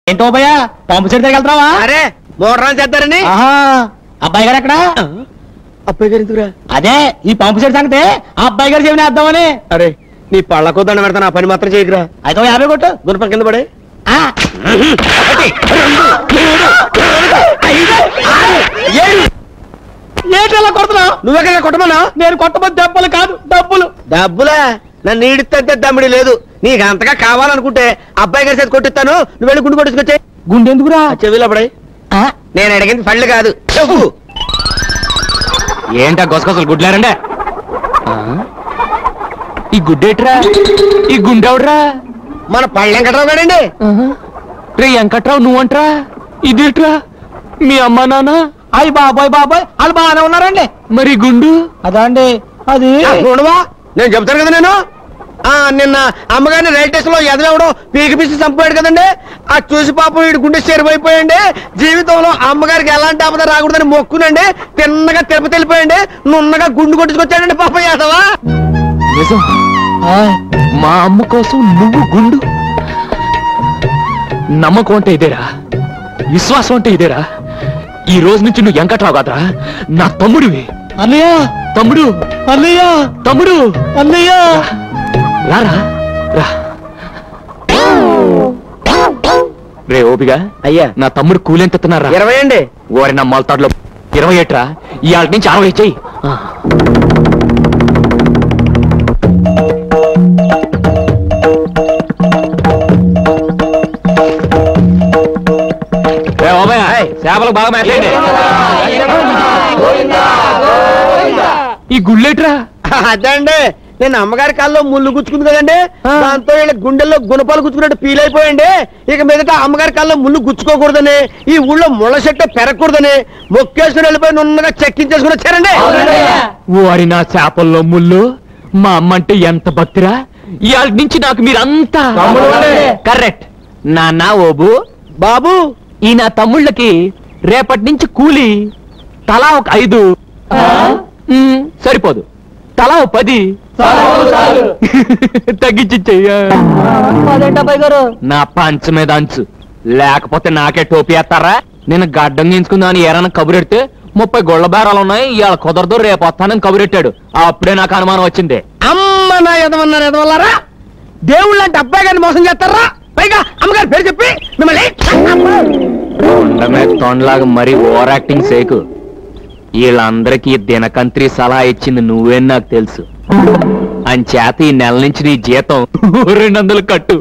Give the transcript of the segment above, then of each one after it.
ఏంటో భయ్యా పంపు చెట్టు దగ్గర వెళ్తున్నావా అరే మోటార్ చేద్దారని ఆహా అబ్బాయి గారు ఎక్కడ అబ్బాయి గారు ఎందుకురా అదే ఈ పంపు చెట్టు సంగతి ఆ అబ్బాయి గారు చెవిని వేద్దామని అరే నీ పళ్ళకు దండ పెడతాను ఆ పని మాత్రం చేయకురా అయితే ఓ యాభై కొట్టు గుణపం కింద పడే ఆ. ఏంటి అలా కొడుతున్నావు నువ్వెక్కడ కొట్టమన్నా నేను కొట్టబోతు దెబ్బలు కాదు డబ్బులు డబ్బులా నన్ను ఈడితే దమ్మిడి లేదు నీకు అంతగా కావాలనుకుంటే అబ్బాయి గారి చేతి కొట్టిస్తాను నువ్వు వెళ్ళి గుండు కొట్టుకొచ్చే గుండెందుకురా చెవిలో పడే నేను అడిగింది పళ్ళు కాదు చెప్పు ఏంటా గొసగొసలు గుడ్లారండే ఈ గుడ్డేట్రా ఈ గుండెవడ్రా మన పళ్ళు వెంకట్రావు గారండి రే వెంకట్రావు నువ్వంట్రా ఇదేట్రా మీ అమ్మా నాన్న అయ్యి బాబాయ్ బాబాయ్ వాళ్ళు బాగానే ఉన్నారండి మరి ఈ గుండు అదా అండి అది చూడవా నేను చెప్తాను కదా నేను ఆ నిన్న అమ్మగారిని రైల్ స్టేషన్ లో ఎదలవడం పీకి పిసి చంపాడు కదండి ఆ చూసి పాపం వీడి గుండె చెరువైపోయండి జీవితంలో అమ్మగారికి ఎలాంటి ఆపద రాకూడదని మొక్కునండి తిన్నగా తిరుపతి వెళ్ళిపోయండి నున్నగా గుండు కొట్టుకొచ్చాడండి పాపం యాదవా నిజం మా అమ్మ కోసం నువ్వు గుండు నమ్మకం అంటే ఇదేరా విశ్వాసం అంటే ఇదేరా ఈ రోజు నుంచి నువ్వు వెంకట్రావు కాదురా నా తమ్ముడివి అన్నయ్య తమ్ముడు అన్నయ్య తమ్ముడు అన్నయ్య రారా రా రే ఓపిగా అయ్యా నా తమ్ముడు కూలెంత ఎత్తున్నారా ఇరవై అండి ఓరి నా మొలతాడులో ఇరవై ఏట్రా ఇవాళ నుంచి అరవై చెయ్యి చేపలకు బాగా మేతండి ఈ గుళ్ళేట్రా అదండి నేను అమ్మగారి కాల్లో ముళ్ళు గుచ్చుకుంది కదండి దాంతో వీళ్ళ గుండెల్లో గుణపాలు గుచ్చుకున్నట్టు ఫీల్ అయిపోయండి ఇక మీదట అమ్మగారి కాల్లో ముళ్ళు గుచ్చుకోకూడదని ఈ ఊళ్ళో ముళ్ళ చెట్టు పెరగకూడదని మొక్కేసుకుని వెళ్ళిపోయి నున్నగా చెక్కించేసుకుని వచ్చారండి ఓరి నా చేపల్లో ముళ్ళు మా అమ్మ అంటే ఎంత భక్తిరా ఇవాళ నుంచి నాకు మీరంతా కరెక్ట్ నాన్న ఓబు బాబు ఈ నా తమ్ముళ్ళకి రేపటి నుంచి కూలి తలా ఒక ఐదు మ్, సరిపోదు తలా ఒక పది తగ్గించి నా పంచ మీద అంచు లేకపోతే నాకే టోపీ వేస్తారా నేను గడ్డం గీంచుకుందామని ఏరైనా కబురెడితే ముప్పై గొళ్ళ బేరాలు ఉన్నాయి ఇవాళ కుదరదు రేపు వస్తానని కబురెట్టాడు అప్పుడే నాకు అనుమానం వచ్చింది అమ్మ నా ఎదవన్నారు ఎదవల్లారా దేవుళ్ళు అంటే అబ్బాయి గారిని మోసం చేస్తారా పైగా అమ్మగారి పేరు చెప్పి మిమ్మల్ని ఉండమే తొండలాగా మరి ఓవర్ యాక్టింగ్ సేకు వీళ్ళందరికీ దినకంత్రి సలహా ఇచ్చింది నువ్వే నాకు తెలుసు అంచేత ఈ నెల నుంచి నీ జీతం రెండు వందలు కట్టు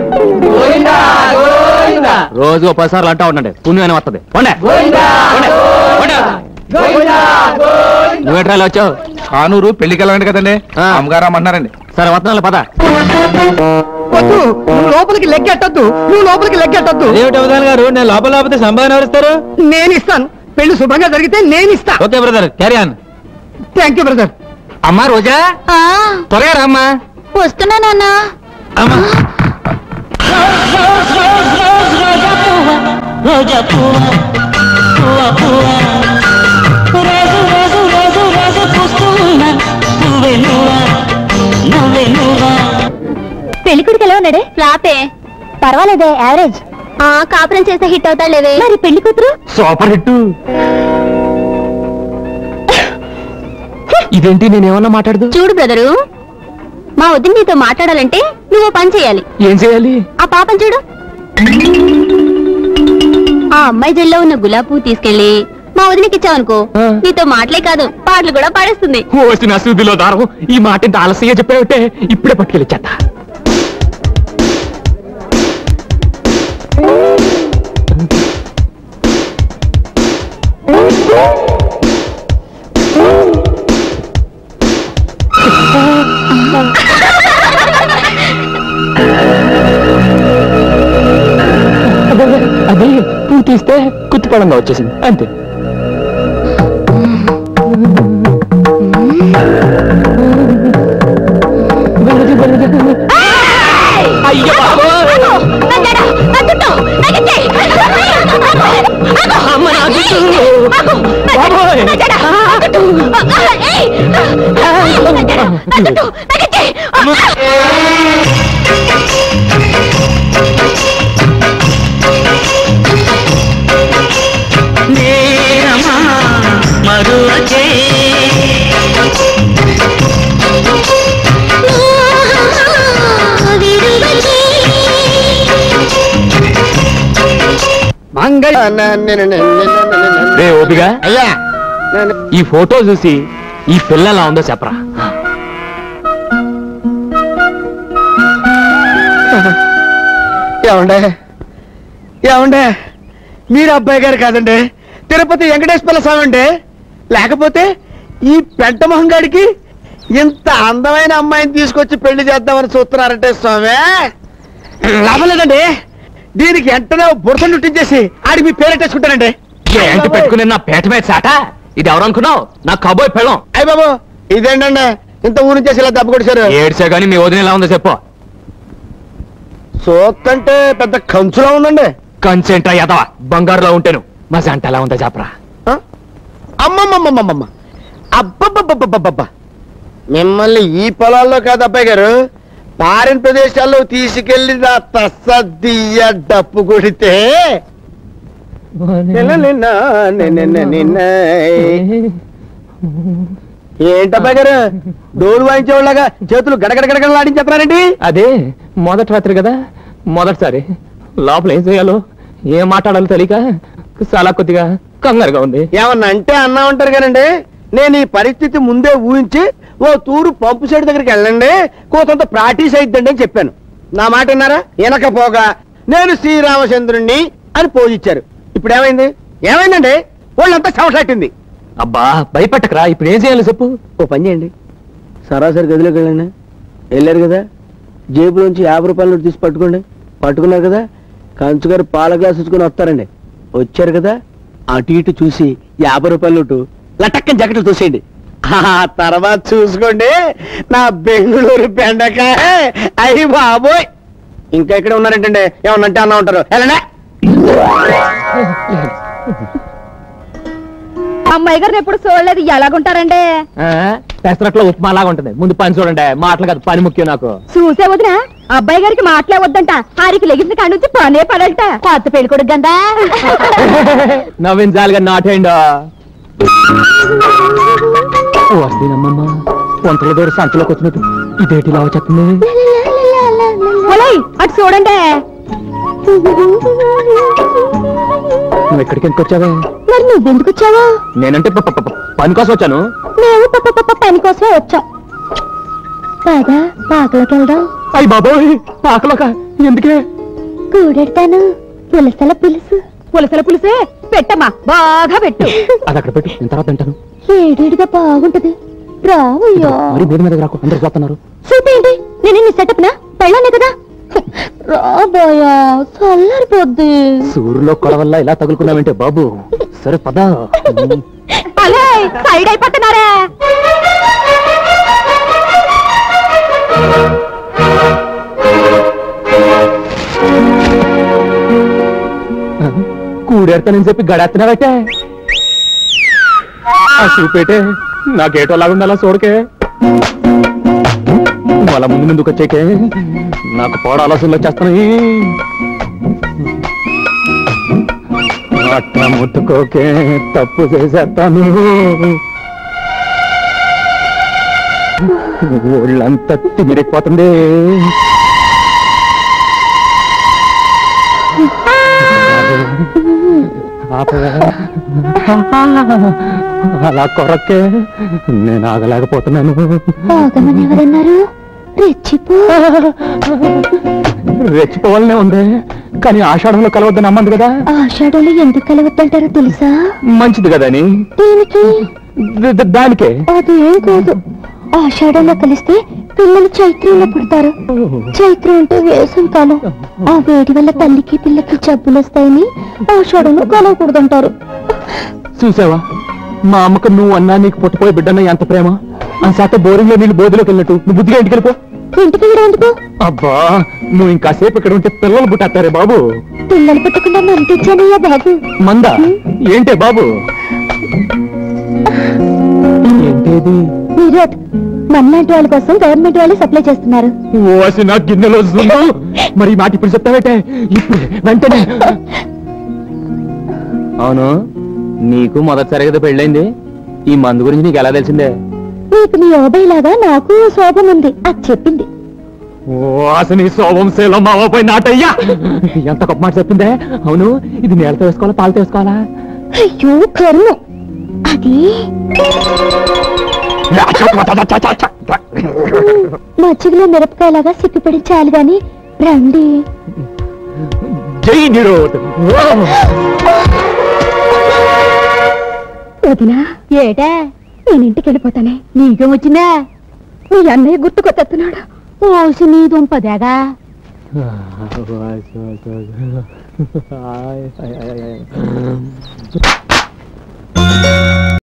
రోజు ఓ పది సార్లు అంటా ఉండండి పుణ్యమైన వస్తుంది పోండే. పోండే. పోండే. నువ్వేట్రా ఇలా వచ్చావు కానూరు పెళ్లికి వెళ్ళండి కదండి ఆ. అమ్మగారు రమ్మన్నారండి సరే వస్తున్నాను పద వద్దు నువ్వు లోపలికి లెక్కెట్టద్దు నువ్వు లోపలికి లెక్కెట్టద్దు ఏమిటి అవధాన్ గారు నేను లోపల లేకపోతే సంపాదన ఎవరిస్తారు నేను ఇస్తాను పెళ్లి శుభంగా జరిగితే నేను ఇస్తా okay brother carry on thank you brother అమ్మా రోజా ఆ త్వరగా రామ్మా వస్తున్నా నాన్న రోజా పువ్వ పువ్వ పువ్వ రోజు రోజు రోజు రోజు చూస్తూ ఉన్నా నువ్వే నువ్వా నువ్వే నువ్వా పెళ్లి కొడుకు ఎలా ఉన్నాడే ఫ్లాపే పర్వాలేదే యావరేజ్ ఆ కాపురం చేస్తే హిట్ అవుతాడులేవే మరి పెళ్లి కూతురు సూపర్ హిట్ ఇదేంటి నేనేమన్నా మాట్లాడదు చూడు బ్రదరు మా వదిన నీతో మాట్లాడాలంటే నువ్వు పని చేయాలి ఏం చేయాలి ఆ పాపం చూడు ఆ అమ్మాయి జల్లో ఉన్న గులాబీ పువ్వు తీసుకెళ్లి మా వదినకి ఇచ్చావనుకో ఆ. నీతో మాటలే కాదు పాటలు కూడా పాడేస్తుంది వచ్చిన సూదిలో దారం ఈ మాట ఇంత ఆలస్యంగా చెప్పావుంటే ఇప్పుడే పట్టుకెళ్ళి చేత అదే పువ్వు తీస్తే కుత్తిపడంగా వచ్చేసింది అంతే అయ్యో అమ్మ నా జుట్టు. బాబోయ్. ఏయ్ మహంగ రే ఓపిగా అయ్యా ఈ ఫోటో చూసి ఈ పిల్ల ఎలా ఉందో చెప్పరా ఏమండే ఏమండే మీరు అబ్బాయి గారు కాదండి తిరుపతి వెంకటేశ్వర స్వామి అండి లేకపోతే ఈ పెంట మొహం గారికి ఇంత అందమైన అమ్మాయిని తీసుకొచ్చి పెళ్లి చేద్దామని చూస్తున్నారంటే స్వామి లాభం లేదండి దీనికి వెంటనే బుడత నుట్టించేసి ఆడికి మీ పేరెట్టేసుకుంటానండి ఏంటి పెట్టుకుని నా పేట మీద చాట ఇది ఎవరు అనుకున్నావు నా కబోయ్ పెళ్ళం అయ్య బాబు ఇదేంటండి ఇంత ఊరి నుంచి ఇలా దెబ్బ కొడిచారు ఏడ్చా గానీ మీ వదిన ఎలా ఉందో చెప్పు సోకంటే పెద్ద కంచులా ఉందండి కన్సెంట్ ఎదవా బంగారులో ఉంటాను మా జంట ఎలా ఉందో చెప్పరా ఆ? అమ్మమ్మమ్మమ్మమ్మ అబ్బబ్బబ్బబ్బబ్బబ్బ మిమ్మల్ని ఈ పొలాల్లో కాదు అబ్బాయి గారు పారిన ప్రదేశాల్లో తీసుకెళ్లి నా తస్సదియ్య డప్పు కొడితే నిన్న నిన్న నిన్న నిన్న నిన్న. ఏంటబ్బాయి గారు డోలు వాయించేవాళ్ళగా చేతులు గడగడ గడగడ ఆడించేస్తున్నారండి అదే మొదటి రాత్రి కదా మొదటిసారి లోపల ఏం చేయాలో ఏం మాట్లాడాలో తెలియక చాలా కొద్దిగా కంగారుగా ఉంది ఏమన్నా అంటే అన్నా ఉంటారు కదండి నేను ఈ పరిస్థితి ముందే ఊహించి ఓ తూరు పంపు సైడ్ దగ్గరికి వెళ్ళండి కోతంత ప్రాక్టీస్ అయిద్దండి అని చెప్పాను నా మాట విన్నారా వినకపోగా నేను శ్రీరామచంద్రుణ్ణి అని పోజిచ్చారు ఇప్పుడు ఏమైంది ఏమైందండి వాళ్ళంతా చవసాటింది అబ్బా భయపెట్టకరా ఇప్పుడు ఏం చేయాలో చెప్పు ఓ పని చేయండి సరాసరి గదిలోకి వెళ్ళండి వెళ్ళారు కదా జేబులోంచి యాభై రూపాయల నోటు తీసి పట్టుకోండి పట్టుకున్నారు కదా కంచుగారు పాల గ్లాస్ ఇచ్చుకొని వస్తారండి వచ్చారు కదా అటు ఇటు చూసి యాభై రూపాయల నోటు లటక్కని జాకెట్లు చూసేయండి ఆ తర్వాత చూసుకోండి నా బెంగళూరు బెండకాయ అయ్యి బాబోయ్ ఇంకా ఇక్కడ ఉన్నారంటండి ఏమన్నా అంటే అన్నా ఉంటారు వెళ్ళండి అమ్మాయి గారిని ఎప్పుడు చూడలేదు ఎలాగుంటారండి పెసరట్లో ఉప్మా లాగా ఉంటుంది ముందు పని చూడండి మాటలు కాదు పని ముఖ్యం నాకు చూసే వదిన అబ్బాయి గారికి మాటలే వద్దంట ఆరికి లెగిసిన కాడి నుంచి పనే పడంట కొత్త పెళ్లి కొడుకు గందా నవ్వించాలిగా నాటేయండి వస్తేనమ్మమ్మ పొంతల దూరం సంతలోకి వచ్చినట్టు ఇదేటి ఇలా వచ్చేస్తుంది ఒలయ్, అటు చూడండి నువ్వు ఎక్కడికి ఎందుకు వచ్చావే మరి నువ్వెందుకు వచ్చావా నేనంటే ప- ప- ప- పని కోసం వచ్చాను మేము పప్ప పప్ప పని కోసమే వచ్చాం పదా పాకలోకి వెళ్దాం అయ్యి బాబోయ్ ఆకలోక ఎందుకే కూడెడతాను పులసల పులుసు పులసల పులుసే పెట్టమ్మా బాగా పెట్టు అది అక్కడ పెట్టు నేను తర్వాత తింటాను ఏడేడుగా బాగుంటది రావయ్యా మరి మీద మీద రాకు అందరు చూస్తున్నారు చూపేంటి నేను నీ సెటప్ నా పెళ్ళానే కదా రాబోయా చల్లారిపోద్ది సూర్యులో కొడవల్ల ఇలా తగులుకున్నావంటే బాబు సరే పద అలే సైడ్ అయిపోతున్నారా కూడేడతానని చెప్పి గడేస్తున్నావైతే ఆ చూపేటే నాకేటో లాగుండాలా చూడకే వాళ్ళ ముందు ముందుకు వచ్చేకే నాకు పోడ ఆలోచనలు వచ్చేస్తున్నాయి అట్లా ముట్టుకోకే తప్పు చేసేస్తాను ఒళ్ళంతా తిమిరిపోతుంది ఆపవే. అలా కొరకే నేను ఆగలేకపోతున్నాను ఆగమని ఎవరన్నారు రెచ్చిపో రెచ్చిపోవాలనే ఉంది కానీ ఆషాఢంలో కలవద్దని అమ్మంది కదా ఆషాఢంలో ఎందుకు కలవద్దంటారో తెలుసా మంచిది కదా అని దీనికి ద- ద- దానికే అదేం కాదు ఆషాఢంలో కలిస్తే పిల్లలు చైత్రంలో పుడతారు చైత్రం అంటే వేసవి కాలం ఆ వేడి వల్ల తల్లికి పిల్లకి జబ్బులు వస్తాయని ఆషాఢంలో కలవకూడదంటారు చూసావా మా అమ్మకు నువ్వు అన్నా నీకు పుట్టపోయి బిడ్డన్న ఎంత ప్రేమ ఆ శాత బోరింగ్ లో నీళ్ళు బోధిలోకి వెళ్ళినట్టు నువ్వు బుద్ధిగా ఇంటికి వెళ్ళిపో ఇంటికి వెళ్ళడం ఎందుకు అబ్బా నువ్వు ఇంకాసేపు ఇక్కడ ఉంటే పిల్లలు పుట్టేస్తారే బాబు పిల్లలు పుట్టకుండా మంటించానయ్యా బాబు మంద ఏంటే బాబు ఏంటేది మీరోట్ మనలాంటి వాళ్ళ కోసం గవర్నమెంట్ వాళ్ళు సప్లై చేస్తున్నారు ఓసి నా గిన్నెలో జున్ను. మరి ఈ మాట ఇప్పుడు చెప్తావేటే ఇప్పుడు వెంటనే అవును నీకు మొదటిసారి కదా పెళ్ళైంది ఈ మందు గురించి నీకు ఎలా తెలిసిందే నీకు నీ ఓబై లాగా నాకు శోభం ఉంది అది చెప్పింది అసలు ఈ సోవంశేలో మావపోయి నాటయ్యా ఎంత గొప్ప మాట చెప్పిందే అవును ఇది నేలతో వేసుకోవాలా పాలతో వేసుకోవాలా అయ్యో కర్మ అది మజ్జిగలో మిరపకాయలాగా సిప్పిపడి చాలు గాని రండి జై నిరోధ్ వదినా ఏటా నేను ఇంటికి వెళ్ళిపోతానే నీకేం వచ్చిందా మీ అన్నయ్య గుర్తుకొస్తున్నాడు ఓసి నీ దుంపదేగా ఆ